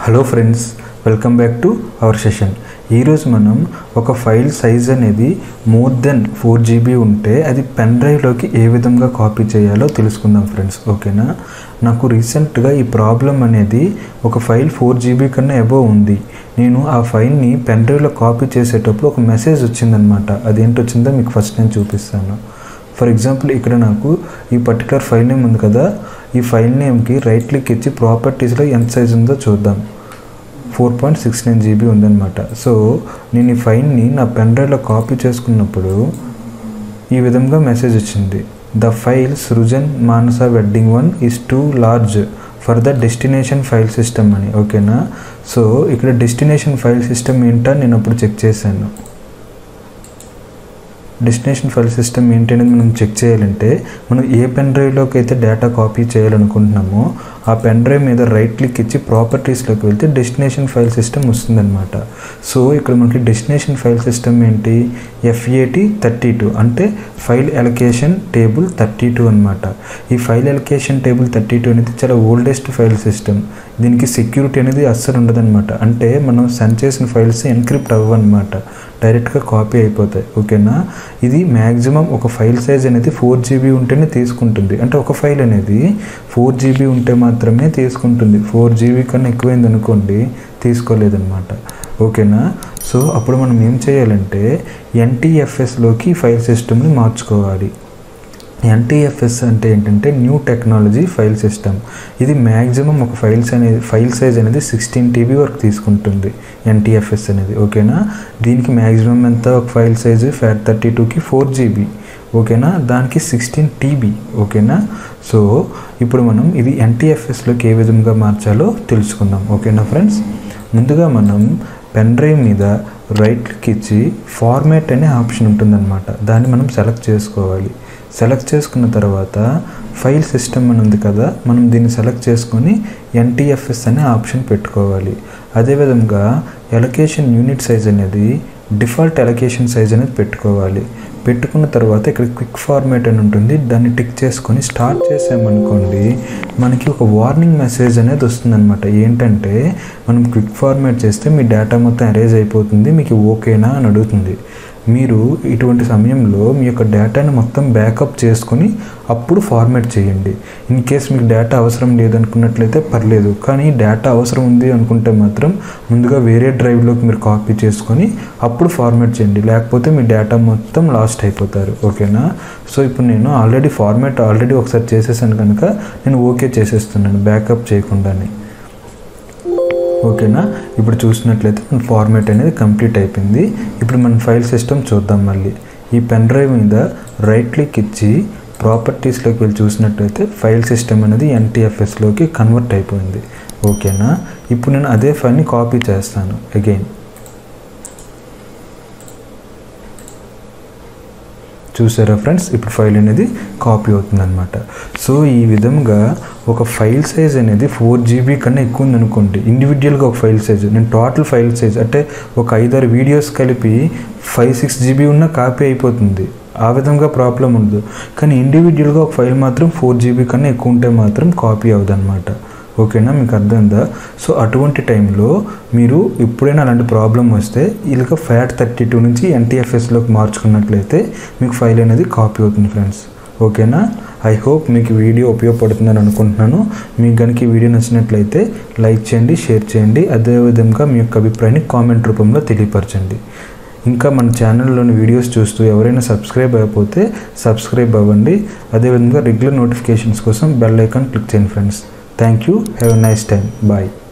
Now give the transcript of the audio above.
hello friends welcome back to our session ఈరోజు మనం ఒక ఫైల్ సైజ్ అనేది మోర్ దెన్ ఫోర్ జీబీ ఉంటే అది పెన్ డ్రైవ్లోకి ఏ విధంగా కాపీ చేయాలో తెలుసుకుందాం ఫ్రెండ్స్ ఓకేనా నాకు రీసెంట్గా ఈ ప్రాబ్లం అనేది ఒక ఫైల్ ఫోర్ జీబీ కన్నా అబోవ్ ఉంది నేను ఆ ఫైల్ని పెన్ డ్రైవ్లో కాపీ చేసేటప్పుడు ఒక మెసేజ్ వచ్చిందనమాట అదేంటి వచ్చిందో మీకు ఫస్ట్ నేను చూపిస్తాను ఫర్ ఎగ్జాంపుల్ ఇక్కడ నాకు ఈ పర్టికులర్ ఫైల్ నేమ్ ఉంది కదా ఈ ఫైల్ నేమ్కి రైట్ క్లిక్ ఇచ్చి ప్రాపర్టీస్లో ఎంత సైజ్ ఉందో చూద్దాం four point six nine GB ఉందన్నమాట సో నేను ఈ ఫైల్ని నా పెన్ డ్రైవ్లో కాపీ చేసుకున్నప్పుడు ఈ విధంగా మెసేజ్ వచ్చింది the file Srujan Manasa wedding one is too large for the destination file system అని ఓకేనా సో ఇక్కడ డెస్టినేషన్ ఫైల్ సిస్టమ్ ఏంటో నేను అప్పుడు చెక్ చేశాను డెస్టినేషన్ ఫైల్ సిస్టమ్ ఏంటి అనేది మనం చెక్ చేయాలంటే మనం ఏ పెన్ డ్రైవ్లోకి అయితే డేటా కాపీ చేయాలనుకుంటున్నామో ఆ పెన్ డ్రైవ్ మీద రైట్ క్లిక్ ఇచ్చి ప్రాపర్టీస్లోకి వెళ్తే డెస్టినేషన్ ఫైల్ సిస్టమ్ వస్తుందన్నమాట సో ఇక్కడ మనకి డెస్టినేషన్ ఫైల్ సిస్టమ్ ఏంటి ఎఫ్ఏటి థర్టీ టూ అంటే file allocation table thirty two అనమాట ఈ file allocation table thirty two అనేది చాలా ఓల్డెస్ట్ ఫైల్ సిస్టమ్ దీనికి సెక్యూరిటీ అనేది అస్సలు ఉండదన్నమాట అంటే మనం సెండ్ చేసిన ఫైల్స్ ఎన్క్రిప్ట్ అవ్వన్నమాట డైరెక్ట్గా కాపీ అయిపోతాయి ఓకేనా ఇది మ్యాక్సిమం ఒక ఫైల్ సైజ్ అనేది ఫోర్ జీబీ ఉంటేనే తీసుకుంటుంది అంటే ఒక ఫైల్ అనేది ఫోర్ జీబీ ఉంటే మాత్రమే తీసుకుంటుంది ఫోర్ జీబీ కన్నా ఎక్కువైంది అనుకోండి తీసుకోలేదన్నమాట ఓకేనా సో అప్పుడు మనం ఏం చేయాలంటే ఎన్టీఎఫ్ఎస్లోకి ఫైల్ సిస్టమ్ని మార్చుకోవాలి ఎన్టీఎఫ్ఎస్ అంటే ఏంటంటే న్యూ టెక్నాలజీ ఫైల్ సిస్టమ్ ఇది మ్యాక్సిమం ఒక ఫైల్స్ అనేది ఫైల్ సైజ్ అనేది సిక్స్టీన్ టీబీ వరకు తీసుకుంటుంది ఎన్టీఎఫ్ఎస్ అనేది ఓకేనా దీనికి మ్యాక్సిమం ఎంత ఒక ఫైల్ సైజు ఫ్యాట్ థర్టీ టూకి ఫోర్ జీబీ ఓకేనా దానికి సిక్స్టీన్ టీబీ ఓకేనా సో ఇప్పుడు మనం ఇది ఎన్టీఎఫ్ఎస్లోకి ఏ విధంగా మార్చాలో తెలుసుకుందాం ఓకేనా ఫ్రెండ్స్ ముందుగా మనం పెన్ డ్రైవ్ మీద రైట్ క్లిక్ ఇచ్చి ఫార్మేట్ అనే ఆప్షన్ ఉంటుందన్నమాట దాన్ని మనం సెలెక్ట్ చేసుకోవాలి సెలెక్ట్ చేసుకున్న తర్వాత ఫైల్ సిస్టమ్ అని ఉంది కదా మనం దీన్ని సెలెక్ట్ చేసుకొని ఎన్టీఎఫ్ఎస్ అనే ఆప్షన్ పెట్టుకోవాలి అదేవిధంగా ఎలకేషన్ యూనిట్ సైజ్ అనేది డిఫాల్ట్ ఎలకేషన్ సైజ్ అనేది పెట్టుకోవాలి పెట్టుకున్న తర్వాత ఇక్కడ క్విక్ ఫార్మేట్ అని ఉంటుంది దాన్ని టిక్ చేసుకొని స్టార్ట్ చేసామనుకోండి మనకి ఒక వార్నింగ్ మెసేజ్ అనేది వస్తుందన్నమాట ఏంటంటే మనం క్విక్ ఫార్మేట్ చేస్తే మీ డేటా మొత్తం అరేజ్ అయిపోతుంది మీకు ఓకేనా అని అడుగుతుంది మీరు ఇటువంటి సమయంలో మీ యొక్క డేటాని మొత్తం బ్యాకప్ చేసుకొని అప్పుడు ఫార్మేట్ చేయండి ఇన్ కేస్ మీకు డేటా అవసరం లేదనుకున్నట్లయితే పర్లేదు కానీ డేటా అవసరం ఉంది అనుకుంటే మాత్రం ముందుగా వేరే డ్రైవ్లోకి మీరు కాపీ చేసుకొని అప్పుడు ఫార్మేట్ చేయండి లేకపోతే మీ డేటా మొత్తం లాస్ట్ అయిపోతారు ఓకేనా సో ఇప్పుడు నేను ఆల్రెడీ ఫార్మేట్ ఆల్రెడీ ఒకసారి చేసేసాను కనుక నేను ఓకే చేసేస్తున్నాను బ్యాకప్ చేయకుండానే ఓకేనా ఇప్పుడు చూసినట్లయితే మన ఫార్మేట్ అనేది కంప్లీట్ అయిపోయింది ఇప్పుడు మన ఫైల్ సిస్టమ్ చూద్దాం మళ్ళీ ఈ పెన్ డ్రైవ్ మీద రైట్ క్లిక్ ఇచ్చి ప్రాపర్టీస్లోకి వెళ్ళి చూసినట్లయితే ఫైల్ సిస్టమ్ అనేది ఎన్టీఎఫ్ఎస్లోకి కన్వర్ట్ అయిపోయింది ఓకేనా ఇప్పుడు నేను అదే ఫైల్ని కాపీ చేస్తాను అగైన్ చూసారా ఫ్రెండ్స్ ఇప్పుడు ఫైల్ అనేది కాపీ అవుతుందన్నమాట సో ఈ విధంగా ఒక ఫైల్ సైజ్ అనేది ఫోర్ జీబీ కన్నా ఎక్కువ ఉందనుకోండి ఇండివిజువల్గా ఒక ఫైల్ సైజ్ నేను టోటల్ ఫైల్ సైజ్ అంటే ఒక ఐదారు వీడియోస్ కలిపి ఫైవ్ సిక్స్ జీబీ ఉన్న కాపీ అయిపోతుంది ఆ విధంగా ప్రాబ్లం ఉండదు కానీ ఇండివిజువల్గా ఒక ఫైల్ మాత్రం ఫోర్ జీబీ కన్నా ఎక్కువ ఉంటే మాత్రం కాపీ అవ్వదన్నమాట ఓకేనా మీకు అర్థమైందా సో అటువంటి టైంలో మీరు ఎప్పుడైనా అలాంటి ప్రాబ్లం వస్తే ఇలాగ ఫ్యాట్ థర్టీ టూ నుంచి ఎన్టీఎఫ్ఎస్లోకి మార్చుకున్నట్లయితే మీకు ఫైల్ అనేది కాపీ అవుతుంది ఫ్రెండ్స్ ఓకేనా ఐ హోప్ మీకు వీడియో ఉపయోగపడుతుందని అనుకుంటున్నాను మీకు కనుక ఈ వీడియో నచ్చినట్లయితే లైక్ చేయండి షేర్ చేయండి అదేవిధంగా మీ యొక్క అభిప్రాయాన్ని కామెంట్ రూపంలో తెలియపరచండి ఇంకా మన ఛానల్లోని వీడియోస్ చూస్తూ ఎవరైనా సబ్స్క్రైబ్ అయిపోతే సబ్స్క్రైబ్ అవ్వండి అదేవిధంగా రెగ్యులర్ నోటిఫికేషన్స్ కోసం బెల్ ఐకాన్ క్లిక్ చేయండి friends thank you have a nice time bye